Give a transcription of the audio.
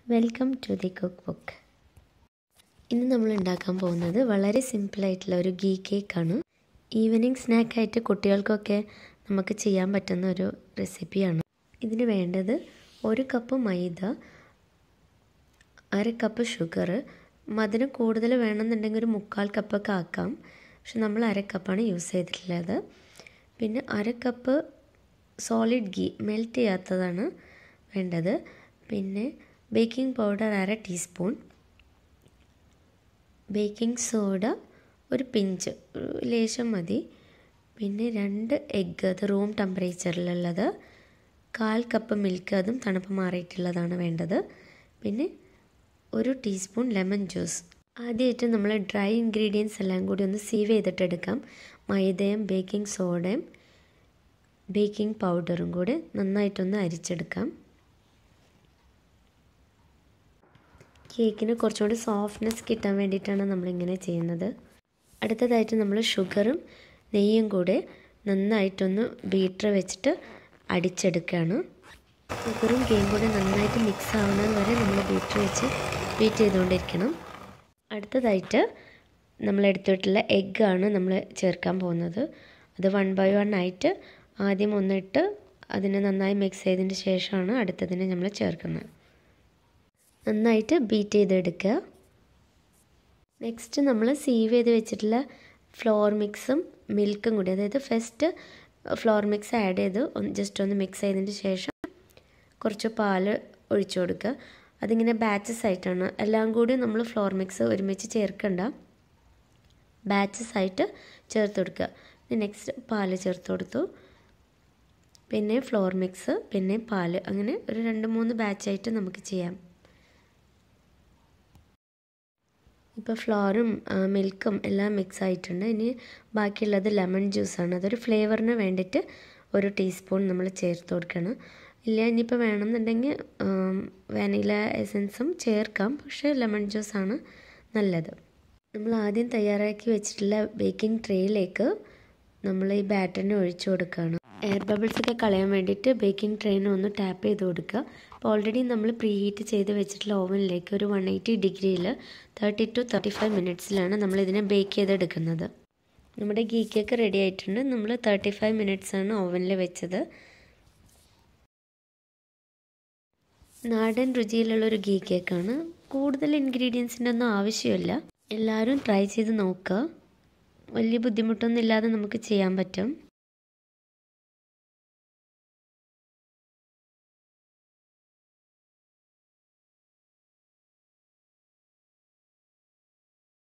welcome to the cook book ഇന്ന് നമ്മൾ ഉണ്ടാക്കാൻ പോകുന്നത് വളരെ സിമ്പിളായിട്ടുള്ള ഒരു ഗീ കേക്കാണ് ഈവനിങ് സ്നാക്കായിട്ട് കുട്ടികൾക്കൊക്കെ നമുക്ക് ചെയ്യാൻ പറ്റുന്ന ഒരു റെസിപ്പിയാണ് ഇതിന് വേണ്ടത് ഒരു കപ്പ് മൈദ അര കപ്പ് ഷുഗർ മധുരം കൂടുതൽ വേണമെന്നുണ്ടെങ്കിൽ ഒരു മുക്കാൽ കപ്പൊക്കെ ആക്കാം പക്ഷെ നമ്മൾ അര കപ്പാണ് യൂസ് ചെയ്തിട്ടുള്ളത് പിന്നെ അര കപ്പ് സോളിഡ് ഗീ മെൽറ്റ് ചെയ്യാത്തതാണ് വേണ്ടത് പിന്നെ ബേക്കിംഗ് പൗഡർ അര ടീസ്പൂൺ ബേക്കിംഗ് സോഡ ഒരു പിഞ്ച് ഒരു ലേശം മതി പിന്നെ രണ്ട് എഗ്ഗ് അത് റൂം ടെമ്പറേച്ചറിലുള്ളത് കാൽ കപ്പ് മിൽക്ക് അതും തണുപ്പ് മാറിയിട്ടുള്ളതാണ് വേണ്ടത് പിന്നെ ഒരു ടീസ്പൂൺ ലെമൺ ജ്യൂസ് ആദ്യമായിട്ട് നമ്മൾ ഡ്രൈ ഇൻഗ്രീഡിയൻസ് എല്ലാം കൂടി ഒന്ന് സീവ് ചെയ്തിട്ടെടുക്കാം മൈദയും ബേക്കിംഗ് സോഡയും ബേക്കിംഗ് പൗഡറും കൂടി നന്നായിട്ടൊന്ന് അരിച്ചെടുക്കാം കേക്കിന് കുറച്ചുകൂടി സോഫ്റ്റ്നെസ് കിട്ടാൻ വേണ്ടിയിട്ടാണ് നമ്മളിങ്ങനെ ചെയ്യുന്നത് അടുത്തതായിട്ട് നമ്മൾ ഷുഗറും നെയ്യും കൂടെ നന്നായിട്ടൊന്ന് ബീറ്റർ വെച്ചിട്ട് അടിച്ചെടുക്കുകയാണ് ഷുഗറും ഗെയിം കൂടെ നന്നായിട്ട് മിക്സ് ആവുന്നത് വരെ നമ്മൾ ബീറ്റർ വെച്ച് ബീറ്റ് ചെയ്തുകൊണ്ടിരിക്കണം അടുത്തതായിട്ട് നമ്മൾ എടുത്തിട്ടുള്ള എഗ്ഗാണ് നമ്മൾ ചേർക്കാൻ പോകുന്നത് അത് വൺ ബൈ വൺ ആയിട്ട് ആദ്യം ഒന്നിട്ട് അതിനെ നന്നായി മിക്സ് ചെയ്തതിന് ശേഷമാണ് അടുത്തതിനെ നമ്മൾ ചേർക്കുന്നത് നന്നായിട്ട് ബീറ്റ് ചെയ്തെടുക്കുക നെക്സ്റ്റ് നമ്മൾ സീവ് ചെയ്ത് വെച്ചിട്ടുള്ള ഫ്ലോർ മിക്സും മിൽക്കും കൂടി അതായത് ഫസ്റ്റ് ഫ്ലോർ മിക്സ് ആഡ് ചെയ്ത് ഒന്ന് ജസ്റ്റ് ഒന്ന് മിക്സ് ചെയ്തതിന് ശേഷം കുറച്ച് പാല് ഒഴിച്ചു കൊടുക്കുക അതിങ്ങനെ ബാച്ചസ് ആയിട്ടാണ് എല്ലാം കൂടി നമ്മൾ ഫ്ലോർ മിക്സ് ഒരുമിച്ച് ചേർക്കണ്ട ബാച്ചസ് ആയിട്ട് ചേർത്ത് കൊടുക്കുക നെക്സ്റ്റ് പാല് ചേർത്ത് കൊടുത്തു പിന്നെ ഫ്ലോർ മിക്സ് പിന്നെ പാല് അങ്ങനെ ഒരു രണ്ട് മൂന്ന് ബാച്ചായിട്ട് നമുക്ക് ചെയ്യാം ഇപ്പോൾ ഫ്ലോറും മിൽക്കും എല്ലാം മിക്സ് ആയിട്ടുണ്ട് ഇനി ബാക്കിയുള്ളത് ലെമൺ ജ്യൂസാണ് അതൊരു ഫ്ലേവറിന് വേണ്ടിയിട്ട് ഒരു ടീസ്പൂൺ നമ്മൾ ചേർത്ത് കൊടുക്കണം ഇല്ല ഇനിയിപ്പോൾ വേണമെന്നുണ്ടെങ്കിൽ വാനില എസൻസും ചേർക്കാം പക്ഷേ ലെമൺ ജ്യൂസാണ് നല്ലത് നമ്മൾ ആദ്യം തയ്യാറാക്കി വെച്ചിട്ടുള്ള ബേക്കിംഗ് ട്രേയിലേക്ക് നമ്മൾ ഈ ബാറ്ററിനെ ഒഴിച്ചു കൊടുക്കുകയാണ് എയർ ബബിൾസ് ഒക്കെ കളയാൻ വേണ്ടിയിട്ട് ബേക്കിംഗ് ട്രെയിനെ ഒന്ന് ടാപ്പ് ചെയ്ത് കൊടുക്കുക അപ്പോൾ ഓൾറെഡി നമ്മൾ പ്രീ ഹീറ്റ് ചെയ്ത് വെച്ചിട്ടുള്ള ഓവനിലേക്ക് ഒരു വൺ എയ്റ്റി ഡിഗ്രിയിൽ തേർട്ടി ടു തേർട്ടി ഫൈവ് മിനിറ്റ്സിലാണ് നമ്മൾ ഇതിനെ ബേക്ക് ചെയ്തെടുക്കുന്നത് നമ്മുടെ ഗീ കേക്ക് റെഡി ആയിട്ടുണ്ട് നമ്മൾ തേർട്ടി ഫൈവ് മിനിറ്റ്സാണ് ഓവനിൽ വെച്ചത് നാടൻ രുചിയിലുള്ളൊരു ഗീ കേക്കാണ് കൂടുതൽ ഇൻഗ്രീഡിയൻസിൻ്റെ ഒന്നും ആവശ്യമില്ല എല്ലാവരും ട്രൈ ചെയ്ത് നോക്കുക വലിയ ബുദ്ധിമുട്ടൊന്നും ഇല്ലാതെ നമുക്ക് ചെയ്യാൻ പറ്റും